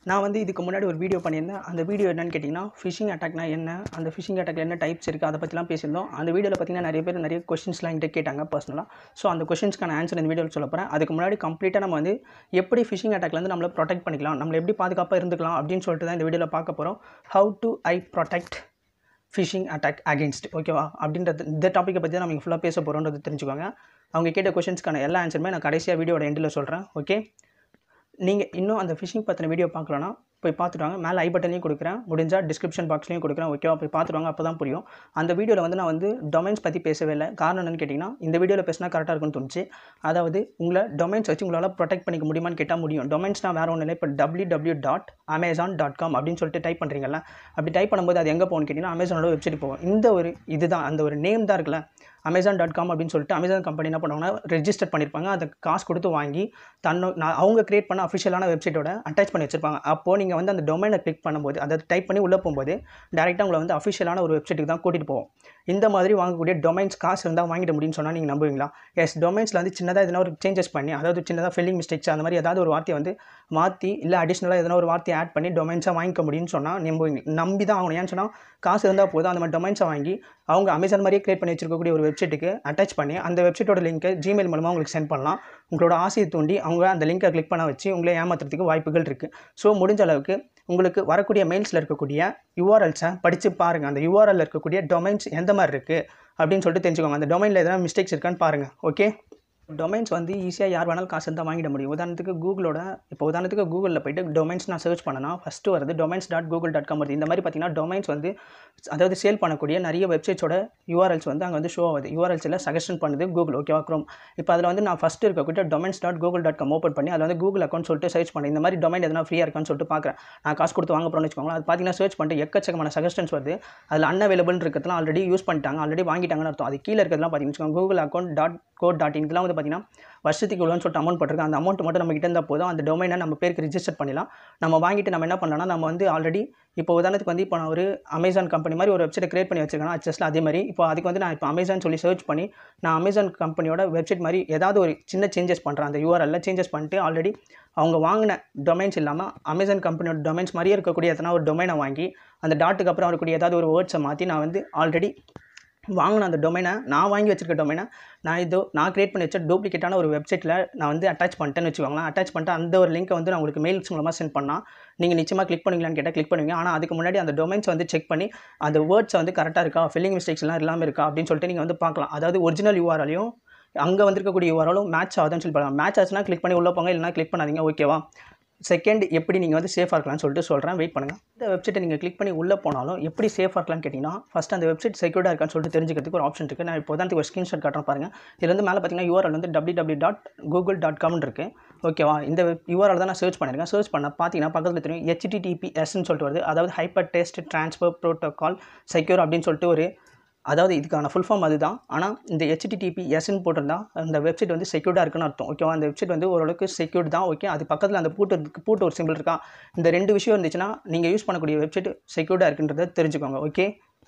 நான் வந்து இதுக்கு முன்னாடி ஒரு வீடியோ பண்ணியிருந்தேன் அந்த வீடியோ என்னன்னு கேட்டிங்கன்னா ஃபிஷிங் அட்டாக்னா என்ன அந்த ஃபிஷிங் அட்டாக்ல என்ன டைப்ஸ் இருக்குது அதை பற்றிலாம் பேசியிருந்தோம் அந்த வீடியோவில் பார்த்தீங்கன்னா நிறைய பேர் நிறைய கொஷின்ஸ்லாம் என்கிட்ட கேட்டாங்க பர்சனலாக ஸோ அந்த கொஷின்ஸ்க்கான ஆன்சர் இந்த வீடியோவில் சொல்ல போகிறேன் அதுக்கு முன்னாடி கம்ப்ளீட்டாக நம்ம வந்து எப்படி ஃபிஷிங் அட்டாக்லேருந்து நம்மளை ப்ரொடெக்ட் பண்ணிக்கலாம் நம்மளை எப்படி பாதுகாப்பாக இருந்துக்கலாம் அப்படின்னு சொல்லிட்டு தான் இந்த வீடியோவில் பார்க்க போகிறோம் how to I protect phishing attack against ஓகேவா அப்படின்றது இந்த டாப்பிக்கை பற்றி தான் நம்ம ஃபுல்லாக பேச போகிறோன்றது தெரிஞ்சுக்கோங்க அவங்க கேட்ட கொஷின்ஸ்க்கான எல்லா ஆன்சருமே நான் கடைசியாக வீடியோட எண்டில் சொல்கிறேன் ஓகே நீங்கள் இன்னும் அந்த ஃபிஷிங் பற்றின வீடியோ பார்க்கலனா போய் பார்த்துட்டு வாங்க மேலே ஐ பட்டன்லையும் கொடுக்குறேன் முடிஞ்சால் டிஸ்கிரிப்ஷன் பாக்ஸ்லையும் கொடுக்குறேன் ஓகேவா போய் பார்த்துட்டு வாங்க அப்போ தான் புரியும் அந்த வீடியோவில் வந்து நான் வந்து டொமைன்ஸ் பற்றி பேசவே இல்லை காரணம் என்னன்னு கேட்டிங்கன்னா இந்த வீடியோவில் பேசினா கரெக்டாக இருக்கும்னு தோணுச்சு அதாவது உங்களை டொமைன்ஸ் வச்சு உங்களால் ப்ரொடெக்ட் பண்ணிக்க முடியுமான்னு கேட்டால் முடியும் டொமைன்ஸ்னால் வேறு ஒன்றும் இல்லை இப்போ W W dot Amazon dot com அப்படின்னு சொல்லிட்டு டைப் பண்ணுறீங்கல்ல அப்படி டைப் பண்ணும்போது அது எங்கே போகணும்னு கேட்டிங்கன்னா அமேசானோட வெப்சைட் போகும் இந்த ஒரு இதுதான் அந்த ஒரு நேம் தான் இருக்குல்ல அமேசான் டாட் காம் அப்படின்னு சொல்லிட்டு அமேசான் கம்பெனி என்ன பண்ணுவாங்கன்னா ரெஜிஸ்டர் பண்ணியிருப்பாங்க அதை காசு கொடுத்து வாங்கி தன்னோ நான் அவங்க கிரியேட் பண்ண அஃபிஷியலான வெப்சைட்டோட அட்டாச் பண்ணி வச்சிருப்பாங்க அப்போது நீங்கள் வந்து அந்த டொமைனை கிளிக் பண்ணும்போது அதை டைப் பண்ணி உள்ளே போகும்போது டேரெக்டாக உங்களை வந்து அஃபிஷியலான ஒரு வெப்சைட்டுக்கு தான் கூட்டிகிட்டு போவோம் இந்த மாதிரி வாங்கக்கூடிய டொமைன்ஸ் காசு இருந்தால் வாங்கிட முடியும்னு சொன்னால் நீங்கள் நம்புவீங்களா எஸ் டொமைன்ஸில் வந்து சின்னதாக எதனா ஒரு சேஞ்சஸ் பண்ணி அதாவது சின்னதாக ஃபில்லிங் மிஸ்டேக்ஸ் அந்த மாதிரி ஏதாவது ஒரு வார்த்தையை வந்து மாற்றி இல்லை அடிஷ்னலாக எதனா ஒரு வார்த்தையை ஆட் பண்ணி டொமைன்ஸாக வாங்கிக்க முடியும்னு சொன்னால் நம்புவீங்க நம்பி தான் ஆகணும் ஏன்னு சொன்னால் காசு இருந்தால் போதும் அந்த மாதிரி டொமைன்ஸை வாங்கி அவங்க அமேசான் மாதிரியே கிரியேட் பண்ணி வச்சிருக்கக்கூடிய ஒரு வெப்சைட்டுக்கு அட்டாச் பண்ணி அந்த வெப்சைட்டோட லிங்க்கை ஜிமெயில் மூலமாக உங்களுக்கு சென்ட் பண்ணலாம் உங்களோட ஆசையை தூண்டி அவங்க அந்த லிங்கை கிளிக் பண்ண வச்சு உங்களை ஏமாத்துறதுக்கு வாய்ப்புகள் இருக்குது ஸோ முடிஞ்ச அளவுக்கு உங்களுக்கு வரக்கூடிய மெயில்ஸில் இருக்கக்கூடிய யூஆர்எல்ஸை படித்து பாருங்கள் அந்த யூஆர்எல் இருக்கக்கூடிய டொமைன்ஸ் எந்த மாதிரி இருக்குது அப்படின்னு சொல்லிட்டு தெரிஞ்சுக்கோங்க அந்த டொமைனில் எதனா மிஸ்டேக்ஸ் இருக்கான்னு பாருங்கள் ஓகே டொமைன்ஸ் வந்து ஈஸியாக யார் வேணாலும் காசு இருந்தால் வாங்கிட முடியும் உதாரணத்துக்கு கூகுளோட இப்போ உதாரணத்துக்கு கூகுளில் போயிட்டு டொமைன்ஸ் நான் சர்ச் பண்ணனா ஃபஸ்ட்டு வருது domains dot Google dot com வருது இந்த மாதிரி பார்த்தீங்கன்னா டொமைன்ஸ் வந்து அதாவது சேல் பண்ணக்கூடிய நிறைய வெப்சைட்ஸோட யூஆர்எல்ஸ் வந்து அங்கே வந்து ஷோ ஆகுது யூஆர்எல்ஸில் சஜஷன் பண்ணுது கூகுள் ஓகேவா க்ரோம் இப்போ அதில் வந்து நான் ஃபஸ்ட்டு இருக்கக்கூடிய domains dot Google dot com open பண்ணி அதில் வந்து கூகுள் அக்கௌண்ட் சொல்லிட்டு சர்ச் பண்ணேன் இந்த மாதிரி டொமைன் எதனா ஃப்ரீயாக இருக்கான்னு சொல்லிட்டு பார்க்குறேன் நான் காசு கொடுத்து வாங்க போகிறோம்னு வச்சுக்கோங்களேன் அது பார்த்தீங்கன்னா சர்ச் பண்ணிட்டு எக்கச்சக்கமான சஜஷன்ஸ் வருது அதில் அன்அவைலபிள் இருக்கிறதுலாம் ஆல்ரெடி யூஸ் பண்ணிட்டாங்க ஆல்ரெடி வாங்கிட்டாங்கன்னு அர்த்தம் அது கீழே இருக்கிறதுலாம் பார்த்தீங்கன்னா Google account dot co dot in இதெல்லாம் வந்து பார்த்தீங்கன்னா வருஷத்துக்கு இவ்வளோன்னு சொல்லிட்டு அமௌண்ட் போட்டிருக்கு அந்த அமௌண்ட் மட்டும் நம்ம கிட்ட இருந்தால் போதும் அந்த டொமைனை நம்ம பேருக்கு ரிஜிஸ்டர் பண்ணிடலாம் நம்ம வாங்கிட்டு நம்ம என்ன பண்ணலாம்னா நம்ம வந்து ஆல்ரெடி இப்போ உதாரணத்துக்கு வந்து இப்போ நான் ஒரு அமேசான் கம்பெனி மாதிரி ஒரு வெப்சைட் கிரியேட் பண்ணி வச்சிருக்கேன் அச்சஸ்ல அதே மாதிரி இப்போ அதுக்கு வந்து நான் இப்போ அமேசான் சொல்லி சர்ச் பண்ணி நான் அமேசான் கம்பெனியோட வெப்சைட் மாதிரி ஏதாவது ஒரு சின்ன சேஞ்சஸ் பண்ணுறேன் அந்த யூஆர்எல்ல சேஞ்சஸ் பண்ணிட்டு ஆல்ரெடி அவங்க வாங்கின டொமைன்ஸ் இல்லாமல் அமேசான் கம்பெனியோட டொமைன்ஸ் மாதிரியே இருக்கக்கூடிய எத்தனா ஒரு டொமைனை வாங்கி அந்த டாட்டுக்கு அப்புறம் இருக்கக்கூடிய ஏதாவது ஒரு வேர்ட்ஸை மாற்றி நான் வந்து ஆல்ரெடி வாங்கின அந்த டொமைனை நான் வாங்கி வச்சிருக்க டொமைனை நான் இதோ நான் கிரியேட் பண்ணி வச்ச டூப்ளிகேட்டான ஒரு வெப்சைட்டில் நான் வந்து அட்டாச் பண்ணிட்டேன்னு வச்சுக்கோங்களேன் அட்டாச் பண்ணிட்டு அந்த ஒரு லிங்க்கை வந்து நான் உங்களுக்கு மெயில்ஸ் மூலமாக சென்ட் பண்ணால் நீங்கள் நிச்சயமாக கிளிக் பண்ணுவீங்களான்னு கேட்டால் கிளிக் பண்ணுவீங்க ஆனால் அதுக்கு முன்னாடி அந்த டொமைன்ஸ் வந்து செக் பண்ணி அந்த வேர்ட்ஸ் வந்து கரெக்டாக இருக்கா ஃபில்லிங் மிஸ்டேக்ஸ்லாம் இல்லாமல் இருக்கா அப்படின்னு சொல்லிட்டு நீங்கள் வந்து பார்க்கலாம் அதாவது ஒரிஜினல் யூஆர்எலையும் அங்கே வந்திருக்கக்கூடிய யூஆர்எலும் மேட்ச் ஆகுதுன்னு சொல்லி பார்க்கலாம் மேட்ச் ஆச்சுன்னா கிளிக் பண்ணி உள்ளே போங்க இல்லைனா கிளிக் பண்ணாதீங்க ஓகேவா செகண்ட் எப்படி நீங்கள் வந்து சேஃபாக இருக்கலாம்னு சொல்லிட்டு சொல்கிறேன் வெயிட் பண்ணுங்கள் இந்த வெப்சைட்டை நீங்கள் கிளிக் பண்ணி உள்ளே போனாலும் எப்படி சேஃபாக இருக்கலாம்னு கேட்டிங்கன்னா ஃபஸ்ட் அந்த வெப்சைட் செக்யூர்டாக இருக்கான்னு சொல்லிட்டு தெரிஞ்சுக்கிறதுக்கு ஒரு ஆப்ஷன் இருக்குது நான் இப்போ தான் ஒரு ஸ்க்ரீன்ஷாட் காட்டுறேன் பாருங்கள் இதுல வந்து மேலே பார்த்தீங்கன்னா யூஆர்எல் வந்து W W dot Google dot காம்னு இருக்குது ஓகேவா இந்த யூஆர்எல் தான் நான் சர்ச் பண்ணியிருக்கேன் சர்ச் பண்ண பார்த்தீங்கன்னா பக்கத்தில் தெரியும் ஹெச்டிடிபிஎஸ்ன்னு சொல்லிட்டு வருது அதாவது hyper text transfer protocol secure அப்படின்னு சொல்லிட்டு ஒரு அதாவது இதுக்கான ஃபுல் ஃபார்ம் அதுதான் ஆனால் இந்த ஹெச்டிடிபி எஸ்ன்னு போட்டிருந்தா அந்த வெப்சைட் வந்து செக்யூர்டாக இருக்குன்னு அர்த்தம் ஓகேவா அந்த வெப்சைட் வந்து ஓரளவுக்கு செக்யூர்ட் தான் ஓகே அது பக்கத்தில் அந்த பூட்டு இருக்கு பூட்டு ஒரு சிம்பிள் இருக்கா இந்த ரெண்டு விஷயம் இருந்துச்சுன்னா நீங்கள் யூஸ் பண்ணக்கூடிய வெப்சைட் செக்யூர்டாக இருக்குன்றதை தெரிஞ்சுக்கோங்க ஓகே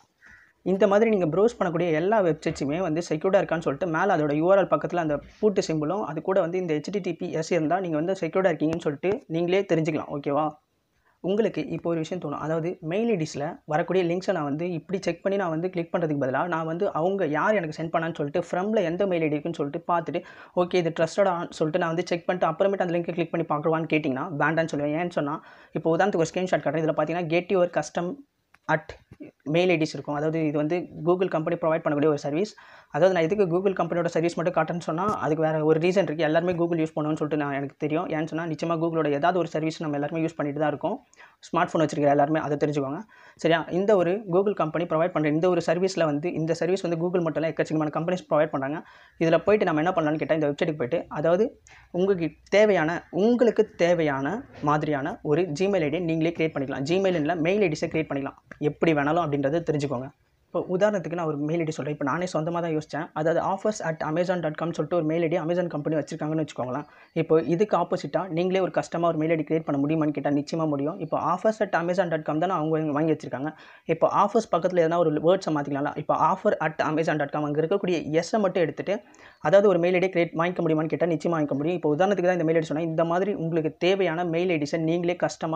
இந்த மாதிரி நீங்கள் ப்ரௌஸ் பண்ணக்கூடிய எல்லா வெப்சைட்ஸுமே வந்து செக்யூர்டாக இருக்கான்னு சொல்லிட்டு மேலே அதோட யூஆர்எல் பக்கத்தில் அந்த பூட்டு சிம்பிளும் அது கூட வந்து இந்த ஹெச்டிடிபி எஸ் இருந்தால் நீங்கள் வந்து செக்யூர்டாக இருக்கீங்கன்னு சொல்லிட்டு நீங்களே தெரிஞ்சுக்கலாம் ஓகேவா உங்களுக்கு இப்போ ஒரு விஷயம் தோணும் அதாவது மெயில் ஐடிஸில் வரக்கூடிய லிங்க்ஸை நான் வந்து இப்படி செக் பண்ணி நான் வந்து கிளிக் பண்ணுறதுக்கு பதிலாக நான் வந்து அவங்க யார் எனக்கு சென்ட் பண்ணான்னு சொல்லிட்டு ஃப்ரம்ல எந்த மெயில் ஐடி இருக்குன்னு சொல்லிட்டு பார்த்துட்டு ஓகே இது ட்ரஸ்டடான்னு சொல்லிட்டு நான் வந்து செக் பண்ணிட்டு அப்புறமேட்டு அந்த லிங்கை கிளிக் பண்ணி பார்க்குறவான்னு கேட்டிங்கன்னா வேண்டான்னு சொல்லுவேன் ஏன்னு சொன்னால் இப்போ உதாரணத்துக்கு ஒரு ஸ்க்ரீன்ஷாட் காட்டுறேன் இதில் பார்த்தீங்கன்னா get your custom at mail IDs இருக்கும் அதாவது இது வந்து கூகுள் கம்பெனி ப்ரொவைட் பண்ணக்கூடிய ஒரு சர்வீஸ் அதாவது நான் எதுக்கு கூகுள் கம்பெனியோட சர்வீஸ் மட்டும் காட்டுன்னு சொன்னால் அதுக்கு வேறு ஒரு ரீசன் இருக்குது எல்லாருமே கூகுள் யூஸ் பண்ணுவோம்னு சொல்லிட்டு நான் எனக்கு தெரியும் ஏன்னு சொன்னால் நிச்சயமாக கூகுளோட ஏதாவது ஒரு சர்வீஸ் நம்ம எல்லாருமே யூஸ் பண்ணிட்டு தான் இருக்கோம் ஸ்மார்ட் ஃபோன் வச்சிருக்கிற எல்லாருமே அதை தெரிஞ்சுக்கோங்க சரியா இந்த ஒரு கூகுள் கம்பெனி ப்ரொவைட் பண்ணுற இந்த ஒரு சர்வீஸில் வந்து இந்த சர்வீஸ் வந்து கூகுள் மட்டும் இல்லை எக்கச்சக்கமான கம்பெனிஸ் ப்ரொவைட் பண்ணுறாங்க இதில் போயிட்டு நம்ம என்ன பண்ணலாம்னு கேட்டால் இந்த வெப்சைட்டுக்கு போயிட்டு அதாவது உங்களுக்கு தேவையான உங்களுக்கு தேவையான மாதிரியான ஒரு ஜிமெயில் ஐடி நீங்களே கிரியேட் பண்ணிக்கலாம் ஜிமெயில் இல்லை மெயில் ஐடிஸை கிரியேட் பண்ணிக்கலாம் எப்படி வேணாலும் அப்படின்றத தெரிஞ்சுக்கோங்க இப்போ உதாரணத்துக்கு நான் ஒரு மெயில் ஐடி சொல்கிறேன் இப்போ நானே சொந்தமாக தான் யோசித்தேன் அதாவது offers at Amazon dot com சொல்லிட்டு ஒரு மெயில் ஐடி அமேசான் கம்பெனி வச்சிருக்காங்கன்னு வச்சுக்கோங்களேன் இப்போ இதுக்கு ஆப்போசிட்டாக நீங்களே ஒரு கஸ்டமாக ஒரு மெயில் ஐடி கிரியேட் பண்ண முடியுமான்னு கேட்டால் நிச்சயமாக முடியும் இப்போ offers at Amazon dot com தான் அவங்க வாங்கி வச்சிருக்காங்க இப்போ ஆஃபர்ஸ் பக்கத்தில் எதனா ஒரு வேர்ட்ஸை மாற்றிக்கலாம்ல இப்போ offer at Amazon dot com அங்கே இருக்கக்கூடிய எஸ்ஸை மட்டும் எடுத்துகிட்டு அதாவது ஒரு மெயில் ஐடி கிரியேட் வாங்கிக்க முடியுமான்னு கேட்டால் நிச்சயமாக வாங்கிக்க முடியும் இப்போ உதாரணத்துக்கு தான் இந்த மெயில் ஐடி சொன்னால் இந்த மாதிரி உங்களுக்கு தேவையான மெயில் ஐடிஸை நீங்களே கஸ்டமாக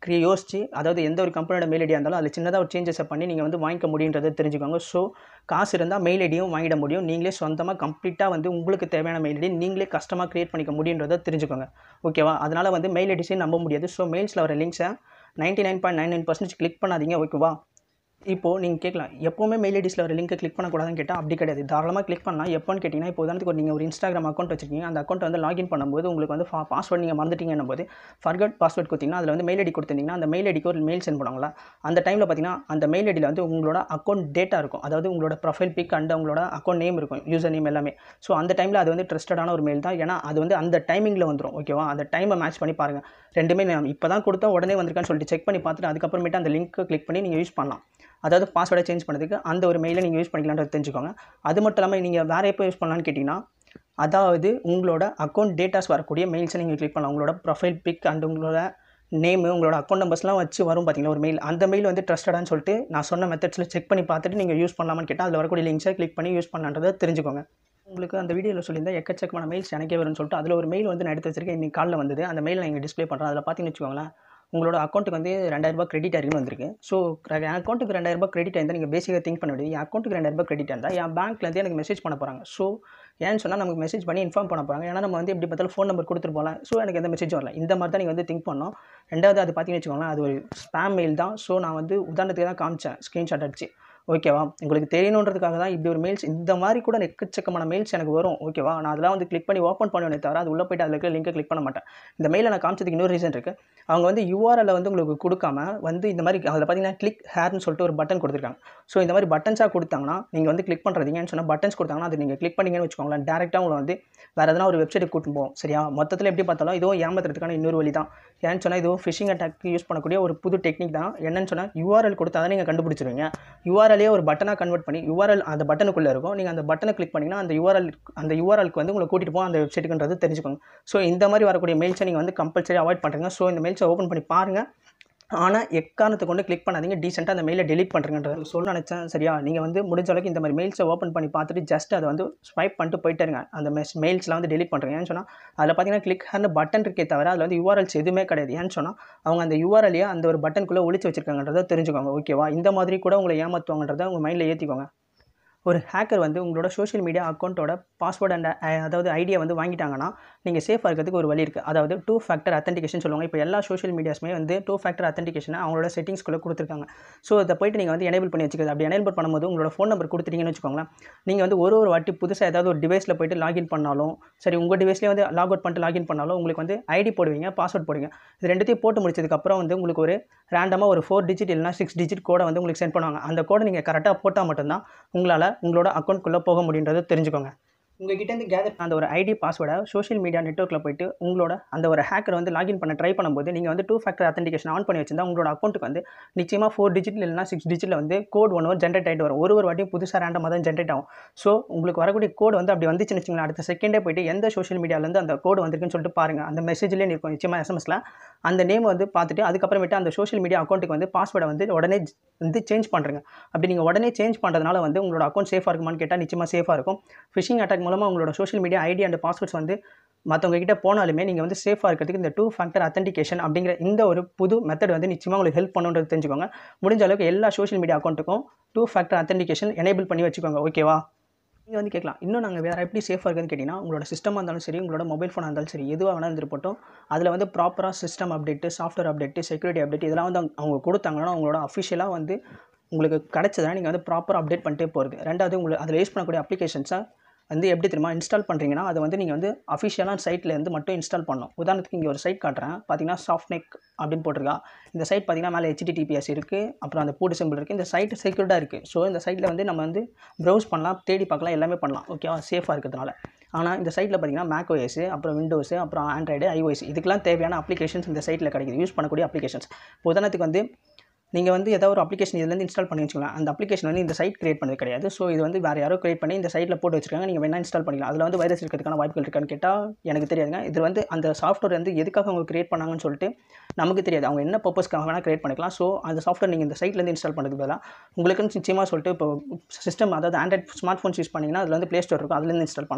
க்ரி யோசிச்சு அதாவது எந்த ஒரு கம்பெனியோட மெயில் ஐடியாக இருந்தாலும் அதில் சின்னதாக ஒரு சேஞ்சஸை பண்ணி நீங்கள் வந்து வாங்கிக்க முடியுன்றதை தெரிஞ்சுக்கோங்க ஸோ காசு இருந்தால் மெயில் ஐடியும் வாங்கிட முடியும் நீங்களே சொந்தமாக கம்ப்ளீட்டாக வந்து உங்களுக்கு தேவையான மெயில் ஐடி நீங்களே கஸ்டமாக க்ரியேட் பண்ணிக்க முடியுன்றதை தெரிஞ்சுக்கோங்க ஓகேவா அதனால் வந்து மெயில் ஐடிஸையும் நம்ப முடியாது ஸோ மெயில்ஸில் வர லிங்க்ஸை ninety nine point nine nine percentage click பண்ணாதீங்க ஓகேவா இப்போது நீங்கள் கேட்கலாம் எப்போவுமே மெயில் ஐடிஸில் ஒரு லிங்க்கை கிளிக் பண்ணக்கூடாதுன்னு கேட்டால் அப்படி கிடையாது தாராளமாக கிளிக் பண்ணலாம் எப்போன்னு கேட்டிங்கன்னா இப்போ உதாரணத்துக்கு ஒரு நீங்கள் ஒரு இன்ஸ்டாகிராம் அக்கௌண்ட் வச்சிருக்கீங்க அந்த அக்கௌண்ட் வந்து லாகின் பண்ணும்போது உங்களுக்கு வந்து பாஸ்வேர்ட் நீங்கள் மறந்துட்டீங்கன்னும் போது ஃபர்கட் பாஸ்வேர்ட் கொடுத்தீங்கன்னா அதில் வந்து மெயில் ஐடி கொடுத்துருந்தீங்கன்னா அந்த மெயில் ஐடிக்கு ஒரு மெயில் சென்ட் பண்ணுவாங்களா அந்த டைமில் பார்த்தீங்கன்னா அந்த மெயில் ஐடியில் வந்து உங்களோட அக்கௌண்ட் டேட்டா இருக்கும் அதாவது உங்களோட ப்ரொஃபைல் பிக் அண்ட் உங்களோட அக்கௌண்ட் நேம் இருக்கும் யூசர் நேம் எல்லாமே ஸோ அந்த டைமில் அது வந்து ட்ரஸ்டடான ஒரு மெயில் தான் ஏன்னா அது வந்து அந்த டைமிங்கில் வந்துடும் ஓகேவா அந்த டைமை மேட்ச் பண்ணி பாருங்கள் ரெண்டுமே நான் இப்போ தான் கொடுத்தா உடனே வந்திருக்கான்னு சொல்லிட்டு செக் பண்ணி பார்த்துட்டு அதுக்கப்புறமேட்டு அந்த லிங்க்கை கிளிக் பண்ணி நீங்கள் யூஸ் பண்ணலாம் அதாவது பாஸ்வேர்டை சேஞ்ச் பண்ணுறதுக்கு அந்த ஒரு மெயிலை நீங்கள் யூஸ் பண்ணிக்கலான்றது தெரிஞ்சுக்கோங்க அது மட்டும் இல்லாமல் நீங்கள் வேறு எப்போ யூஸ் பண்ணலான்னு கேட்டிங்கன்னா அதாவது உங்களோட அக்கௌண்ட் டேட்டாஸ் வரக்கூடிய மெயில்ஸை நீங்கள் கிளிக் பண்ணலாம் உங்களோட ப்ரொஃபைல் பிக் அண்ட் உங்களோட நேமு உங்களோட அக்கௌண்ட் நம்பர்ஸ்லாம் வச்சு வரும் பார்த்தீங்களா ஒரு மெயில் அந்த மெயில் வந்து ட்ரஸ்டடான்னு சொல்லிட்டு நான் சொன்ன மெத்தட்ஸில் செக் பண்ணி பார்த்துட்டு நீங்கள் யூஸ் பண்ணலாமான்னு கேட்டால் அதில் வரக்கூடிய லிங்க்ஸை கிளிக் பண்ணி யூஸ் பண்ணலான்றதை தெரிஞ்சுக்கோங்க உங்களுக்கு அந்த வீடியோவில் சொல்லியிருந்தேன் எக்கச்சக்கமான மெயில்ஸ் எனக்கே வரும்னு சொல்லிட்டு அதில் ஒரு மெயில் வந்து நான் எடுத்து வச்சிருக்கேன் இன்னைக்கு காலைல வந்தது அந்த மெயில் நான் இங்கே டிஸ்ப்ளே பண்ணுறேன் அதில் பார்த்தீங்கன்னு வச்சுக்கோங்களேன் உங்களோட அக்கௌண்ட்டுக்கு வந்து ரெண்டாயிரரூபா கிரெடிட் ஆயிருக்குன்னு வந்திருக்கு ஸோ என் அக்கௌண்ட்டுக்கு ரெண்டாயிரரூபா கிரெடிட் ஆயிருந்தால் நீங்கள் பேசிக்காக திங்க் பண்ண முடியாது என் அக்கௌண்ட்டுக்கு ரெண்டாயிரரூபா கிரெடிட் இருந்தால் என் பேங்க்லேருந்து எனக்கு மெசேஜ் பண்ண போகிறாங்க ஸோ ஏன்னு சொன்னால் நமக்கு மெசேஜ் பண்ணி இன்ஃபார்ம் பண்ண போகிறாங்க ஏன்னா நம்ம வந்து எப்படி பார்த்தாலும் ஃபோன் நம்பர் கொடுத்துட்டு போகலாம் ஸோ எனக்கு எந்த மெசேஜும் வரல இந்த மாதிரி தான் நீங்கள் வந்து திங்க் பண்ணோம் ரெண்டாவது அது பார்த்தீங்கன்னு வச்சுக்கோங்களேன் அது ஒரு ஸ்பேம் மெயில் தான் ஸோ நான் வந்து உதாரணத்துக்கு தான் காமிச்சேன் ஸ்க்ரீன்ஷாட் அடிச்சு ஓகேவா உங்களுக்கு தெரியணுன்றதுக்காக தான் இப்படி ஒரு மெயில்ஸ் இந்த மாதிரி கூட எக்கச்சக்கமான மெயில்ஸ் எனக்கு வரும் ஓகேவா நான் அதெல்லாம் வந்து கிளிக் பண்ணி ஓப்பன் பண்ணுவேனே தவிர அது உள்ளே போயிட்டு அதில் இருக்க லிங்கை கிளிக் பண்ண மாட்டேன் இந்த மெயிலை நான் காமிச்சதுக்கு இன்னொரு ரீசன் இருக்குது அவங்க வந்து யூஆர்எல் வந்து உங்களுக்கு கொடுக்காம வந்து இந்த மாதிரி அதில் பார்த்தீங்கன்னா கிளிக் ஹேர்னு சொல்லிட்டு ஒரு பட்டன் கொடுத்துருக்காங்க ஸோ இந்த மாதிரி பட்டன்ஸாக கொடுத்தாங்கன்னா நீங்கள் வந்து கிளிக் பண்ணுறீங்கன்னு சொன்னால் பட்டன்ஸ் கொடுத்தாங்கன்னா அது நீங்கள் கிளிக் பண்ணீங்கன்னு வச்சுக்கோங்களேன் டேரெக்டாக உங்களை வந்து வேறு எதனா ஒரு வெப்சைட்டுக்கு கூட்டிட்டு போவோம் சரியா மொத்தத்தில் எப்படி பார்த்தாலும் இதுவும் ஏமாத்துறதுக்கான இன்னொரு வழி தான் ஏன்னு சொன்னால் இதுவும் ஃபிஷிங் அட்டாக் யூஸ் பண்ணக்கூடிய ஒரு புது டெக்னிக் தான் என்னன்னு சொன்னால் யூஆர்எல் கொடுத்தா தான் நீங்கள் கண்டுபிடிச்சிருவீங்க யூஆர்எல்லே ஒரு பட்டனாக கன்வெர்ட் பண்ணி யூஆர்எல் அந்த பட்டனுக்குள்ளே இருக்கும் நீங்கள் அந்த பட்டனை கிளிக் பண்ணிங்கன்னா அந்த யூஆர்எல் அந்த யூஆர்எல்க்கு வந்து உங்களை கூட்டிகிட்டு போகும் அந்த வெப்சைட்டுக்குன்றது தெரிஞ்சுக்கோங்க ஸோ இந்த மாதிரி வரக்கூடிய மெயில்ஸை நீங்கள் வந்து கம்பல்சரி அவாய்ட் பண்ணுறீங்க ஸோ இந்த மெயில்ஸை ஓப்பன் பண்ணி பாருங்கள் ஆனால் எக்காரணத்தை கொண்டு கிளிக் பண்ணாதீங்க டீசெண்டாக அந்த மெயிலை டெலிட் பண்ணுறேங்கன்றது சொல்ல நினச்சேன் சரியா நீங்கள் வந்து முடிஞ்ச அளவுக்கு இந்த மாதிரி மெயில்ஸை ஓப்பன் பண்ணி பார்த்துட்டு ஜஸ்ட் அதை வந்து ஸ்வைப் பண்ணிட்டு போயிட்டே இருங்க அந்த மெஸ் மெயில்ஸ்லாம் வந்து டெலிட் பண்ணுறேன் ஏன்னு சொன்னால் அதில் பார்த்தீங்கன்னா கிளிக் ஹேண்ட் பட்டன் இருக்கே தவிர அதில் வந்து யூஆர்எல்ஸ் எதுவுமே கிடையாது ஏன்னு சொன்னால் அவங்க அந்த யூஆர்எல்லையே அந்த ஒரு பட்டனுக்குள்ளே ஒழிச்சு வச்சிருக்காங்கன்றதை தெரிஞ்சுக்கோங்க ஓகேவா இந்த மாதிரி கூட உங்களை ஏமாற்றுவாங்கன்றதை உங்கள் மைண்டில் ஏற்றிக்கோங்க ஒரு ஹேக்கர் வந்து உங்களோட சோஷியல் மீடியா அக்கௌண்ட்டோட பாஸ்வேர்ட் அண்ட் அதாவது ஐடியா வந்து வாங்கிட்டாங்கன்னா நீங்கள் சேஃபாக இருக்கிறதுக்கு ஒரு வழி இருக்குது அதாவது டூ ஃபேக்டர் அத்தன்டிகேஷன் சொல்லுவாங்க இப்போ எல்லா சோஷியல் மீடியாஸுமே வந்து டூ ஃபேக்டர் அத்தன்டிகேஷனை அவங்களோட செட்டிங்ஸ்குள்ளே கொடுத்துருக்காங்க ஸோ இதை போயிட்டு நீங்கள் வந்து எனேபிள் பண்ணி வச்சுக்கிறது அப்படி எனேபிள் பண்ணும்போது உங்களோட ஃபோன் நம்பர் கொடுத்துட்டீங்கன்னு வச்சுக்கோங்களேன் நீங்கள் வந்து ஒரு ஒரு வாட்டி புதுசாக ஏதாவது ஒரு டிவைஸில் போயிட்டு லாகின் பண்ணாலும் சரி உங்கள் டிவைஸ்லேயே வந்து லாக் அவுட் பண்ணிட்டு லாகின் பண்ணாலும் உங்களுக்கு வந்து ஐடி போடுவீங்க பாஸ்வேர்ட் போடுவீங்க இது ரெண்டுத்தையும் போட்டு முடிச்சதுக்கப்புறம் வந்து உங்களுக்கு ஒரு ரேண்டமாக ஒரு ஃபோர் டிஜிட் இல்லைனா சிக்ஸ் டிஜிட் கோடை வந்து உங்களுக்கு சென்ட் பண்ணுவாங்க அந்த கோடை நீங்கள் கரெக்டாக போட்டால் மட்டும்தான் உங்களால் உங்களோட அக்கௌண்ட்குள்ளே போக முடியுன்றதை தெரிஞ்சுக்கோங்க உங்ககிட்டேருந்து கேதர் அந்த ஒரு ஐடி பாஸ்வேர்டை சோஷியல் மீடியா நெட்ஒர்க்கில் போயிட்டு உங்களோட அந்த ஒரு ஹேக்கர் வந்து லாகின் பண்ண ட்ரை பண்ணும்போது நீங்கள் வந்து டூ ஃபேக்டர் அத்தன்டிகேஷன் ஆன் பண்ணி வச்சிருந்தா உங்களோட அக்கௌண்ட்டுக்கு வந்து நிச்சயமாக ஃபோர் டிஜிட் இல்லைனா சிக்ஸ் டிஜிட்டில் வந்து கோட் ஒன் ஒரு ஜென்ரேட் ஆகிட்டு வரும் ஒரு ஒரு வாட்டியும் புதுசாக ரேண்டமாக தான் ஜென்ரேட் ஆகும் ஸோ உங்களுக்கு வரக்கூடிய கோடு வந்து அப்படி வந்துச்சுன்னு வச்சுங்களேன் அடுத்த செகண்டே போயிட்டு எந்த சோஷியல் மீடியாவிலேருந்து அந்த கோடு வந்திருக்குன்னு சொல்லிட்டு பாருங்கள் அந்த மெசேஜ்லேயே இருக்கும் நிச்சயமாக எஸ்எம்எஸில் அந்த நேம் வந்து பார்த்துட்டு அதுக்கப்புறமேட்டு அந்த சோஷியல் மீடியா அக்கௌண்ட்டுக்கு வந்து பாஸ்வேர்டை வந்து உடனே வந்து சேஞ்ச் பண்ணுறங்க அப்படி நீங்கள் உடனே சேஞ்ச் பண்ணுறதுனால வந்து உங்களோட அக்கௌண்ட் சேஃபாக இருக்குமான்னு கேட்டால் நிச்சயமாக சேஃபாக இருக்கும் ஃபிஷிங் அட்டாக் மூலமாக உங்களோட social media ID and passwords வந்து மற்றவங்க கிட்ட போனாலுமே நீங்கள் வந்து சேஃபாக இருக்கிறதுக்கு இந்த டூ ஃபேக்டர் அத்தன்டிகேஷன் அப்படிங்கிற இந்த ஒரு புது மெத்தட் வந்து நிச்சயமாக உங்களுக்கு ஹெல்ப் பண்ணுன்றது தெரிஞ்சுக்கோங்க முடிஞ்ச அளவுக்கு எல்லா சோஷியல் மீடியா அக்கௌண்ட்டுக்கும் டூ ஃபேக்டர் அத்தன்டிகேஷன் எனேபிள் பண்ணி வச்சுக்கோங்க ஓகேவா நீங்கள் வந்து கேட்கலாம் இன்னும் நாங்கள் வேறு எப்படி சேஃபாக இருக்குன்னு கேட்டிங்கன்னா உங்களோட சிஸ்டமாக இருந்தாலும் சரி உங்களோட மொபைல் ஃபோனாக இருந்தாலும் சரி எதுவாக வேணாலும் இருந்துருப்பட்டும் அதில் வந்து ப்ராப்பராக system update software update security update இதெல்லாம் வந்து அவங்க- அவங்க கொடுத்தாங்கன்னா உங்களோட அஃபிஷியலாக வந்து உங்களுக்கு கிடச்சதுன்னா நீங்கள் வந்து ப்ராப்பராக அப்டேட் பண்ணிட்டே போகிறது ரெண்டாவது உங்களுக்கு அதில் யூஸ் பண்ணக்கூடிய அப்ளிகேஷன்ஸை வந்து எப்படி தெரியுமா இன்ஸ்டால் பண்ணுறீங்கன்னா அதை வந்து நீங்கள் வந்து அஃபிஷியலான சைட்லேருந்து மட்டும் இன்ஸ்டால் பண்ணணும் உதாரணத்துக்கு இங்கே ஒரு சைட் காட்டுறேன் பார்த்தீங்கன்னா சாஃப்ட்நெக் அப்படின்னு போட்டிருக்கா இந்த சைட் பார்த்தீங்கன்னா மேலே ஹெச்டிடிபிஎஸ் இருக்குது அப்புறம் அந்த பூட்டு சிம்பிள் இருக்குது இந்த சைட் செக்யூர்டாக இருக்குது ஸோ இந்த சைட்டில் வந்து நம்ம வந்து ப்ரௌஸ் பண்ணலாம் தேடி பார்க்கலாம் எல்லாமே பண்ணலாம் ஓகேவா சேஃபாக இருக்கிறதுனால ஆனால் இந்த சைட்டில் பார்த்தீங்கன்னா மேக் OS அப்புறம் விண்டோஸ் அப்புறம் ஆண்ட்ராய்டு ஐஓஎஸ் இதுக்கெல்லாம் தேவையான அப்ளிகேஷன்ஸ் இந்த சைட்டில் கிடைக்குது யூஸ் பண்ணக்கூடிய அப்ளிகேஷன்ஸ் இப்போ உதாரணத்துக்கு வந்து நீங்கள் வந்து ஏதாவது ஒரு அப்ளிகேஷன் இதுலேருந்து இன்ஸ்டால் பண்ணி வச்சுக்கலாம் அந்த அப்ளிகேஷன் வந்து இந்த சைட் கிரியேட் பண்ணது கிடையாது ஸோ இது வந்து வேறு யாரோ கிரியேட் பண்ணி இந்த சைட்டில் போட்டு வச்சிருக்காங்க நீங்கள் வேணால் இன்ஸ்டால் பண்ணிக்கலாம் அதில் வந்து வைரஸ் இருக்கிறதுக்கான வாய்ப்புகள் இருக்கான்னு கேட்டால் எனக்கு தெரியாதுங்க இது வந்து அந்த சாஃப்ட்வேர் வந்து எதுக்காக அவங்க கிரியேட் பண்ணாங்கன்னு சொல்லிட்டு நமக்கு தெரியாது அவங்க என்ன பர்பஸ்க்காக வேணால் கிரியேட் பண்ணிக்கலாம் ஸோ அந்த சாஃப்ட்வேர் நீங்கள் இந்த சைட்லேருந்து இன்ஸ்டால் பண்ணுறதுக்கு பதிலாக உங்களுக்குன்னு நிச்சயமாக சொல்லிட்டு இப்போ சிஸ்டம் அதாவது ஆண்ட்ராய்ட் ஸ்மார்ட் ஃபோன்ஸ் யூஸ் பண்ணிங்கன்னா அதில் வந்து ப்ளே ஸ்டோர் இருக்கும் அதுலேருந்து இன்ஸ்டால் பண்ணலாம்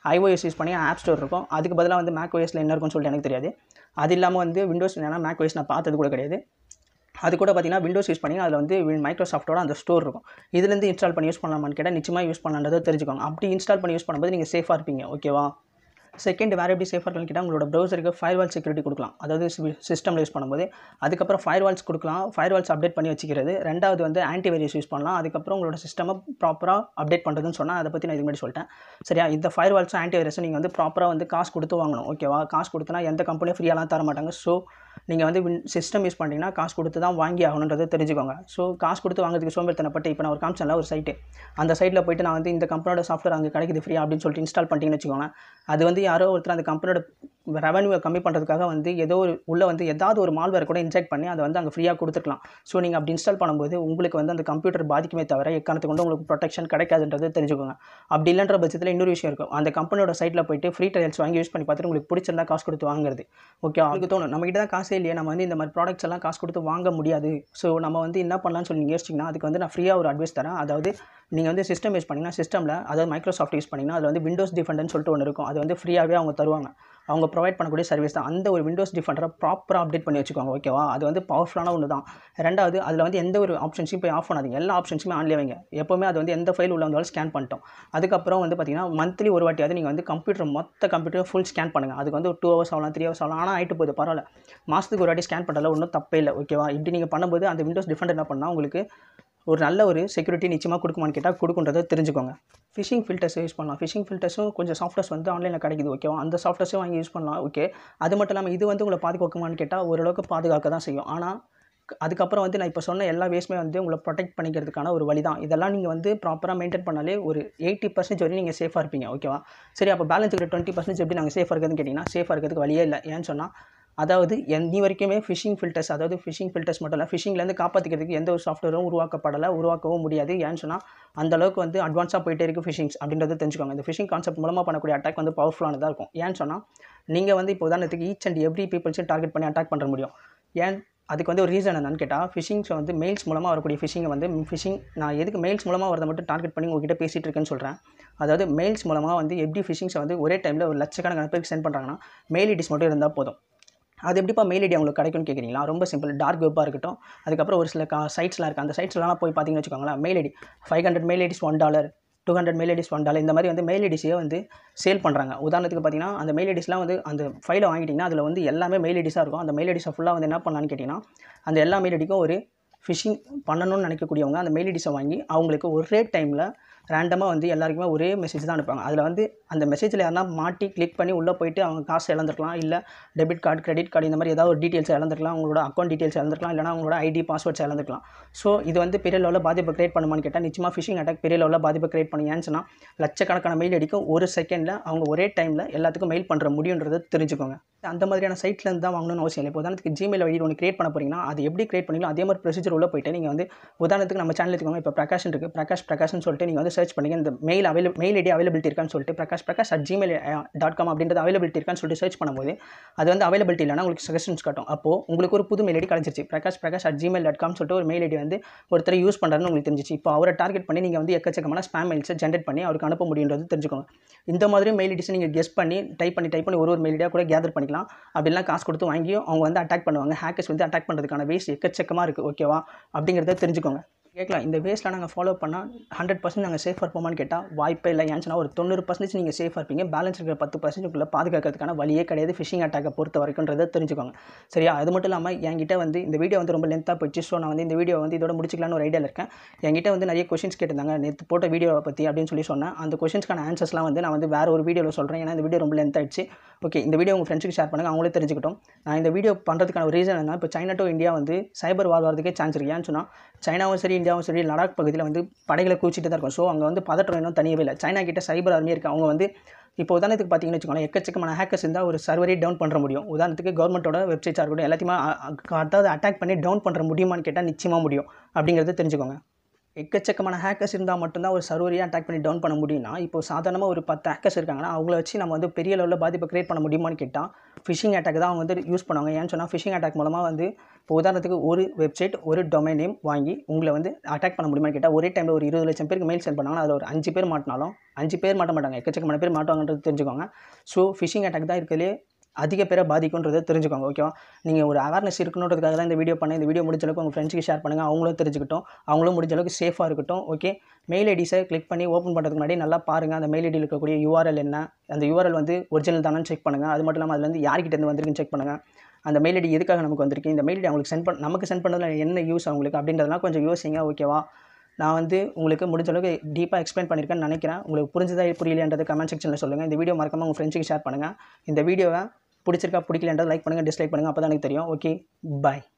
ஐஓஎஸ் யூஸ் பண்ணி ஆப் ஸ்டோர் இருக்கும் அதுக்கு பதிலாக வந்து மேக் ஓஎஸில் என்ன இருக்கும்னு சொல்லிட்டு எனக்கு தெரியாது அது இல்லாமல் வந்து விண்டோஸ் ஏன்னா மேக் ஓஎஸ் நான் பார்த்தது கூட கிடையாது அது கூட பார்த்தீங்கன்னா விண்டோஸ் யூஸ் பண்ணி அதில் வந்து மைக்ரோசாஃப்ட்டோட அந்த ஸ்டோர் இருக்கும் இதுலேருந்து இன்ஸ்டால் பண்ணி யூஸ் பண்ணலாமான்னு கேட்டால் நிச்சயமாக யூஸ் பண்ணலான்றதை தெரிஞ்சுக்கோங்க அப்படி இன்ஸ்டால் பண்ணி யூஸ் பண்ணும்போது நீங்கள் சேஃபாக இருப்பீங்க ஓகேவா செகண்ட் வேறு எப்படி சேஃபாக இருக்குன்னு கேட்டால் உங்களோட ப்ரௌசருக்கு ஃபயர்வால் செக்யூரிட்டி கொடுக்கலாம் அதாவது சிஸ்டமில் யூஸ் பண்ணும்போது அதுக்கப்புறம் ஃபயர்வால்ஸ் கொடுக்கலாம் ஃபயர்வால்ஸ் அப்டேட் பண்ணி வச்சுக்கிறது ரெண்டாவது வந்து ஆன்டிவைரஸ் யூஸ் பண்ணலாம் அதுக்கப்புறம் உங்களோட சிஸ்டமை ப்ராப்பராக அப்டேட் பண்ணுறதுன்னு சொன்னால் அதை பற்றி நான் இது மாதிரி சொல்லிட்டேன் சரியா இந்த ஃபயர்வால்ஸும் ஆன்டிவைரஸும் நீங்கள் வந்து ப்ராப்பராக வந்து காசு கொடுத்து வாங்கணும் ஓகேவா காசு கொடுத்தனா எந்த கம்பெனியும் ஃப்ரீயாலாம் தர மாட்டாங்க ஸோ நீங்கள் வந்து சிஸ்டம் யூஸ் பண்ணிட்டீங்கன்னா காசு கொடுத்து தான் வாங்கி ஆகணுன்றதை தெரிஞ்சுக்கோங்க ஸோ காசு கொடுத்து வாங்குறதுக்கு சோம்பேறித்தனப்பட்டு இப்போ நான் ஒரு காமிச்சல ஒரு சைட்டு அந்த சைட்டில் போயிட்டு நான் வந்து இந்த கம்பெனியோட சாஃப்ட்வேர் அங்கே கிடைக்குது ஃப்ரீ அப்படின்னு சொல்லிட்டு இன்ஸ்டால் பண்ணிட்டீங்கன்னு வச்சுக்கோங்க அது வந்து யாரோ ஒருத்தர் அந்த கம்பெனியோட ரெவன்யூவை கம்மி பண்ணுறதுக்காக வந்து ஏதோ ஒரு உள்ளே வந்து ஏதாவது ஒரு மால்வேர் கூட இன்ஜெக்ட் பண்ணி அதை வந்து அங்கே ஃப்ரீயாக கொடுத்துக்கலாம் ஸோ நீங்கள் அப்படி இன்ஸ்டால் பண்ணும்போது உங்களுக்கு வந்து அந்த கம்ப்யூட்டர் பாதிக்குமே தவிர எக்காரணத்தை கொண்டு உங்களுக்கு ப்ரொடெக்ஷன் கிடைக்காதுன்றது தெரிஞ்சுக்கோங்க அப்படி இல்லைன்ற பட்சத்தில் இன்னொரு விஷயம் இருக்கும் அந்த கம்பெனியோட சைட்டில் போயிட்டு ஃப்ரீ ட்ரையல்ஸ் வாங்கி யூஸ் பண்ணி பார்த்துட்டு உங்களுக்கு பிடிச்சிருந்தா காசு கொடுத்து வாங்குறது ஓகே அவங்களுக்கு தோணும் நம்மகிட்ட தான் காசே இல்லையே நம்ம வந்து இந்த மாதிரி ப்ராடக்ட்ஸ் எல்லாம் காசு கொடுத்து வாங்க முடியாது ஸோ நம்ம வந்து என்ன பண்ணலாம்னு சொல்லி நீங்கள் யோசிச்சிங்கன்னா அதுக்கு வந்து நான் ஃப்ரீயாக ஒரு அட்வைஸ் தரேன் அதாவது நீங்கள் வந்து சிஸ்டம் யூஸ் பண்ணிங்கன்னா சிஸ்டமில் அதாவது மைக்ரோசாஃப்ட் யூஸ் பண்ணிங்கன்னா அதில் வந்து விண்டோஸ் டிஃபெண்டர்னு சொல்லிட்டு ஒன்று இருக்கும் அது வந்து ஃப்ரீயாகவே அவங்க தருவாங்க அவங்க ப்ரொவைட் பண்ணக்கூடிய சர்வீஸ் தான் அந்த ஒரு விண்டோஸ் டிஃபெண்டரை ப்ராப்பராக அப்டேட் பண்ணி வச்சுக்கோங்க ஓகேவா அது வந்து பவர்ஃபுல்லான ஒன்று தான் ரெண்டாவது அதில் வந்து எந்த ஒரு ஆப்ஷன்ஸையும் போய் ஆஃப் பண்ணாதீங்க எல்லா ஆப்ஷன்ஸுமே ஆன்லேயே வைங்க எப்போவுமே அது வந்து எந்த ஃபைல் உள்ள வந்தாலும் ஸ்கேன் பண்ணிட்டோம் அதுக்கப்புறம் வந்து பார்த்தீங்கன்னா மந்த்லி ஒரு வாட்டியாவது நீங்கள் வந்து கம்ப்யூட்டர் மொத்த கம்ப்யூட்டர் ஃபுல் ஸ்கேன் பண்ணுங்கள் அதுக்கு வந்து ஒரு டூ ஹவர்ஸ் ஆகலாம் த்ரீ ஹவர்ஸ் ஆகலாம் ஆனால் ஆகிட்டு போகுது பரவாயில்ல மாதத்துக்கு ஒரு வாட்டி ஸ்கேன் பண்ணுறதுல ஒன்றும் தப்பே இல்லை ஓகேவா இப்படி நீங்கள் பண்ணும்போது அந்த விண்டோஸ் டிஃபெண்டர் என்ன பண்ணால் உங்களுக்கு ஒரு நல்ல ஒரு செக்யூரிட்டி நிச்சயமாக கொடுக்குமான்னு கேட்டால் கொடுக்குன்றதை தெரிஞ்சுக்கோங்க ஃபிஷிங் ஃபில்டர்ஸ் யூஸ் பண்ணலாம் ஃபிஷிங் ஃபில்டர்ஸும் கொஞ்சம் சாஃப்ட்வேர்ஸ் வந்து ஆன்லைனில் கிடைக்குது ஓகேவா அந்த சாஃப்ட்வேர்ஸும் வாங்கி யூஸ் பண்ணலாம் ஓகே அது மட்டும் இல்லாமல் இது வந்து உங்களை பாதுகாக்குமான்னு கேட்டால் ஓரளவுக்கு பாதுகாக்க தான் செய்யும் ஆனால் அதுக்கப்புறம் வந்து நான் இப்போ சொன்ன எல்லா வேஸ்மே வந்து உங்களை ப்ரொடெக்ட் பண்ணிக்கிறதுக்கான ஒரு வழி தான் இதெல்லாம் நீங்கள் வந்து ப்ராப்பராக மெயின்டைன் பண்ணாலே ஒரு எயிட்டி பர்சன்டேஜ் வரையும் நீங்கள் சேஃபாக இருப்பீங்க ஓகேவா சரி அப்போ பேலன்ஸ் இருக்கிற டுவெண்ட்டி பர்சன்டேஜ் எப்படி நாங்கள் சேஃபாக இருக்கிறதுன்னு கேட்டிங்கன்னா சேஃபாக இருக்கிறதுக்கு வழியே இல்லை ஏன்னு சொன்னால் அதாவது எந்தி வரைக்குமே ஃபிஷிங் ஃபில்டர்ஸ் அதாவது ஃபிஷிங் ஃபில்டர்ஸ் மட்டும் இல்லை ஃபிஷிங்லேருந்து காப்பாற்றிக்கிறதுக்கு எந்த ஒரு சாஃப்ட்வேரும் உருவாக்கப்படலை உருவாக்கவும் முடியாது ஏன்னு சொன்னால் அந்த அளவுக்கு வந்து அட்வான்ஸாக போயிட்டே இருக்குது ஃபிஷிங்ஸ் அப்படின்றத தெரிஞ்சுக்கோங்க இந்த ஃபிஷிங் கான்செப்ட் மூலமாக பண்ணக்கூடிய அட்டாக் வந்து பவர்ஃபுல்லானதாக இருக்கும் ஏன்னு சொன்னால் நீங்கள் வந்து இப்போ உதாரணத்துக்கு ஈச் அண்ட் எவ்ரி பீப்புள்ஸையும் டார்கெட் பண்ணி அட்டாக் பண்ண முடியும் ஏன் அதுக்கு வந்து ஒரு ரீசன் என்னன்னு கேட்டால் ஃபிஷிங்ஸ் வந்து மெயில்ஸ் மூலமாக வரக்கூடிய ஃபிஷிங்கை வந்து ஃபிஷிங் நான் எதுக்கு மெயில்ஸ் மூலமாக வரதை மட்டும் டார்கெட் பண்ணி உங்ககிட்ட பேசிகிட்டு இருக்கேன்னு சொல்கிறேன் அதாவது மெயில்ஸ் மூலமாக வந்து எப்படி ஃபிஷிங்ஸை வந்து ஒரே டைமில் ஒரு லட்சக்கணக்கான பேருக்கு சென்ட் பண்ணுறாங்கன்னா மெயில் ஐடிஸ் மட்டும் இருந்தால் போதும் அது எப்படிப்பா மெயில் ஐடி அவங்களுக்கு கிடைக்கும்னு கேட்குறீங்களா ரொம்ப சிம்பிள் டார்க் வெப்பாக இருக்கட்டும் அதுக்கப்புறம் ஒரு சில கா சைட்ஸ்லாம் இருக்குது அந்த சைட்ஸ்லாம் போய் பார்த்தீங்கன்னு வச்சுக்கோங்களேன் mail ID five hundred mail IDs one dollar two hundred mail IDs one dollar இந்த மாதிரி வந்து மெயில் ஐடிஸையே வந்து சேல் பண்ணுறாங்க உதாரணத்துக்கு பார்த்தீங்கன்னா அந்த மெயில் ஐடிஸ்லாம் வந்து அந்த ஃபைலை வாங்கிட்டிங்கன்னா அதில் வந்து எல்லாமே மெயில் ஐடிஸாக இருக்கும் அந்த மெயில் ஐடிஸை ஃபுல்லாக வந்து என்ன பண்ணலான்னு கேட்டிங்கன்னா அந்த எல்லா மெயில் ஐடிக்கும் ஒரு ஃபிஷிங் பண்ணணும்னு நினைக்கக்கூடியவங்க அந்த மெயில் ஐடிஸை வாங்கி அவங்களுக்கு ஒரே டைமில் ரேண்டமாக வந்து எல்லாருக்குமே ஒரே மெசேஜ் தான் அனுப்புவாங்க அதில் வந்து அந்த மெசேஜில் யாருனா மாட்டி கிளிக் பண்ணி உள்ளே போயிட்டு அவங்க காசு இழந்திருக்கலாம் இல்லை டெபிட் கார்டு கிரெடிட் கார்டு இந்த மாதிரி ஏதாவது ஒரு டீட்டெயில்ஸ் இழந்திருக்கலாம் அவங்களோட அக்கௌண்ட் டீட்டெயில்ஸ் இழந்திருக்கலாம் இல்லைனா அவங்களோட ஐடி பாஸ்வேர்ட்ஸ் இழந்திருக்கலாம் ஸோ இது வந்து பெரிய லெவலில் பாதிப்பை கிரியேட் பண்ணுமான்னு கேட்டால் நிச்சயமாக ஃபிஷிங் அட்டாக் பெரிய லெவலில் பாதிப்பை கிரியேட் பண்ணி ஏன்னு சொன்னால் லட்சக்கணக்கான மெயில் அடிக்கும் ஒரு செகண்டில் அவங்க ஒரே டைமில் எல்லாத்துக்கும் மெயில் பண்ணுற முடியுன்றதை தெரிஞ்சுக்கோங்க அந்த மாதிரியான சைட்லேருந்து தான் வாங்கணும்னு அவசியம் இல்லை இப்போ உதாரணத்துக்கு ஜிமெயில் ஐடி ஒன்று கிரியேட் பண்ண போறீங்கன்னா அது எப்படி கிரியேட் பண்ணீங்களோ அதே மாதிரி ப்ரொசீஜர் உள்ள போயிட்டு நீங்கள் வந்து உதாரணத்துக்கு நம்ம சேனல் எடுத்துக்கோங்க இப்போ பிரகாஷ் இருக்குது பிரகாஷ் பிரகாஷ்னு சொல்லிட்டு நீங்கள் வந்து சர்ச் பண்ணீங்க இந்த mail avail mail ID availability இருக்கான்னு சொல்லிட்டு Prakash Prakash at Gmail dot com அப்படின்றது அவைலபிலிட்டி இருக்கான்னு சொல்லிட்டு சர்ச் பண்ணும்போது அது வந்து அவைலபிலிட்டி இல்லைனா உங்களுக்கு சஜஷன்ஸ் காட்டும் அப்போ உங்களுக்கு ஒரு புது மெயில் ஐடி கிடச்சிருச்சு Prakash Prakash at Gmail dot com சொல்லிட்டு ஒரு மெயில் ஐடி வந்து ஒருத்தர் யூஸ் பண்ணுறாருன்னு உங்களுக்கு தெரிஞ்சிச்சு இப்போ அவரை டார்கெட் பண்ணி நீங்கள் வந்து எக்கச்சக்கமான ஸ்பேம் மெயில்ஸை ஜென்ரேட் பண்ணி அவருக்கு அனுப்ப முடியுன்றது தெரிஞ்சுக்கோங்க இந்த மாதிரி மெயில் ஐடிஸ் நீங்கள் கெஸ் பண்ணி டைப் பண்ணி டைப் பண்ணி ஒரு ஒரு மெயில் ஐடியாக கூட கேதர் பண்ணிக்கலாம் அப்படிலாம் காசு கொடுத்து வாங்கியும் அவங்க வந்து அட்டாக் பண்ணுவாங்க ஹேக்கர்ஸ் வந்து அட்டாக் பண்ணுறதுக்கான வேஸ் எக்கச்சக்கமாக இருக்குது ஓகேவா அப்படிங்கிறத தெரிஞ்சுக்கோங்க கேட்கலாம் இந்த வேஸில் நாங்கள் ஃபாலோ பண்ணால் ஹண்ட்ரட் பர்சன்ட் நாங்கள் சேஃபாக இருப்போமான்னு கேட்டால் வாய்ப்பே இல்லை ஏன்னு சொன்னால் ஒரு தொண்ணூறு பர்சன்டேஜ் நீங்கள் சேஃபாக இருப்பீங்க பேலன்ஸ் இருக்கிற பத்து பர்சன்டேஜ்க்குள்ளே பாதுகாக்கிறதுக்கான வழியே கிடையாது ஃபிஷிங் அட்டாக்கை பொறுத்த வரைக்கும்ன்றதை தெரிஞ்சுக்கோங்க சரியா அது மட்டும் இல்லாமல் என்கிட்ட வந்து இந்த வீடியோ வந்து ரொம்ப லென்த்தாக போயிடுச்சு ஸோ நான் வந்து இந்த வீடியோ வந்து இதோட முடிச்சிக்கலாம்னு ஒரு ஐடியாவில் இருக்கேன் என்கிட்ட வந்து நிறைய கொஷின்ஸ் கேட்டிருந்தாங்க நேற்று போட்ட வீடியோவை பற்றி அப்படின்னு சொல்லி சொன்னேன் அந்த கொஷின்ஸ்க்கான ஆன்சர்ஸ்லாம் வந்து நான் வந்து வேறு ஒரு வீடியோவில் சொல்கிறேன் ஏன்னா இந்த வீடியோ ரொம்ப லென்த் ஆயிடுச்சு ஓகே இந்த வீடியோ உங்கள் ஃப்ரெண்ட்ஸுக்கு ஷேர் பண்ணுங்கள் அவங்களே தெரிஞ்சுக்கிட்டோம் நான் இந்த வீடியோ பண்ணுறதுக்கான ஒரு ரீசன் என்ன இப்போ சைனா டு இந்தியா வந்து சைபர் வார் வரதுக்கே சான்ஸ் இருக்கு ஏன்னு சொன்னால் சைனாவும் சரி இந்தியாவும் சரி லடாக் பகுதியில் வந்து படைகளை கூச்சிட்டு தான் இருக்கும் ஸோ அங்கே வந்து பதற்றம் இன்னும் தனியவே இல்லை சைனா கிட்ட சைபர் ஆர்மி இருக்குது அவங்க வந்து இப்போ உதாரணத்துக்கு பார்த்தீங்கன்னு வச்சுக்கோங்களேன் எக்கச்சக்கமான ஹேக்கர்ஸ் இருந்தால் ஒரு சர்வரே டவுன் பண்ணுற முடியும் உதாரணத்துக்கு கவர்மெண்ட்டோட வெப்சைட்ஸாக இருக்கட்டும் எல்லாத்தையுமே அ- அ- அதாவது அட்டாக் பண்ணி டவுன் பண்ணுற முடியுமான்னு கேட்டால் நிச்சயமாக முடியும் அப்படிங்கிறத தெரிஞ்சுக்கோங்க எக்கச்சக்கமான ஹேக்கர்ஸ் இருந்தால் மட்டும்தான் ஒரு சர்வரையாக அட்டாக் பண்ணி டவுன் பண்ண முடியும்னா இப்போ சாதாரணமாக ஒரு பத்து ஹேக்கர்ஸ் இருக்காங்கன்னா அவங்கள வச்சு நம்ம வந்து பெரிய லெவலில் பாதிப்பை கிரியேட் பண்ண முடியுமான்னு கேட்டால் ஃபிஷிங் அட்டாக் தான் அவங்க வந்து யூஸ் பண்ணுவாங்க ஏன்னு சொன்னால் ஃபிஷிங் அட்டாக் மூலமாக வந்து இப்போ உதாரணத்துக்கு ஒரு வெப்சைட் ஒரு டொமைன் நேம் வாங்கி உங்களை வந்து அட்டாக் பண்ண முடியுமான்னு கேட்டால் ஒரே டைமில் ஒரு இருபது லட்சம் பேருக்கு மெயில் சென்ட் பண்ணாங்கன்னா அதில் ஒரு அஞ்சு பேர் மாட்டினாலும் அஞ்சு பேர் மாட்ட மாட்டாங்க எக்கச்சக்கமான பேர் மாட்டுவாங்கன்றது தெரிஞ்சுக்கோங்க ஸோ ஃபிஷிங் அட்டாக் தான் இருக்கிறதுலே அதிக பேரை பாதிக்குன்றதை தெரிஞ்சுக்கோங்க ஓகேவா நீங்கள் ஒரு அவேர்னஸ் இருக்கணுன்றதுக்காக தான் இந்த வீடியோ பண்ணேன் இந்த வீடியோ முடிஞ்ச அளவுக்கு உங்கள் ஃப்ரெண்ட்ஸுக்கு ஷேர் பண்ணுங்கள் அவங்களும் தெரிஞ்சுக்கிட்டோம் அவங்களும் முடிஞ்ச அளவுக்கு சேஃபாக இருக்கட்டும் ஓகே மெயில் ஐடிஸை கிளிக் பண்ணி ஓப்பன் பண்ணுறதுக்கு முன்னாடி நல்லா பாருங்கள் அந்த மெயில் ஐடியில் இருக்கக்கூடிய யூஆர்எல் என்ன அந்த யூஆர்எல் வந்து ஒரிஜினல் தானே செக் பண்ணுங்கள் அது மட்டும் இல்லாமல் அதுலேருந்து யார்கிட்ட இருந்து வந்திருக்குன்னு செக் பண்ணுங்கள் அந்த மெயில் ஐடி எதுக்காக நமக்கு வந்திருக்கு இந்த மெயில் ஐடி அவங்களுக்கு சென்ட் பண்ண நமக்கு சென்ட் பண்ணதில் என்ன யூஸ் அவங்களுக்கு அப்படின்றதெல்லாம் கொஞ்சம் யோசிங்க ஓகேவா நான் வந்து உங்களுக்கு முடிஞ்ச அளவுக்கு டீப்பாக எக்ஸ்பிளைன் பண்ணியிருக்கேன்னு நினைக்கிறேன் உங்களுக்கு புரிஞ்சதா புரியலைன்றது கமெண்ட் செக்ஷனில் சொல்லுங்கள் இந்த வீடியோ மறக்காம உங்கள் ஃப்ரெண்ட்ஸுக்கு ஷேர் பண்ணுங்கள் இந்த வீடியோவை பிடிச்சிருக்கா பிடிக்கலன்றது லைக் பண்ணுங்கள் டிஸ்லைக் பண்ணுங்கள் அப்போ தான் எனக்கு தெரியும் ஓகே பாய்